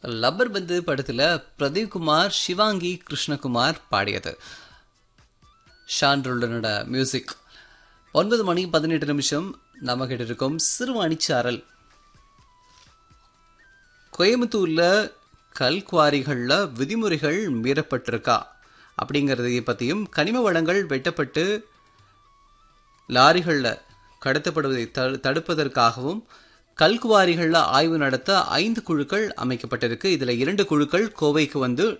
rubber பந்து படத்துல பிரதீப் குமார் சிவாங்கி கிருஷ்ணகுமார் பாடியது ஷான்ருல்லனோட மியூசிக் ஒன்பது மணி பதினெட்டு நிமிஷம் நம்ம கிட்ட இருக்கும் சிறுவாணிச்சாரல் கோயம்புத்தூர்ல கல்குவாரிகள்ல விதிமுறைகள் மீறப்பட்டிருக்கா அப்படிங்கிறதை பற்றியும் கனிம வளங்கள் வெட்டப்பட்டு லாரிகளில் கடத்தப்படுவதை தடு தடுப்பதற்காகவும் கல்குவாரிகளில் ஆய்வு நடத்த ஐந்து குழுக்கள் அமைக்கப்பட்டிருக்கு இதில் இரண்டு குழுக்கள் கோவைக்கு வந்து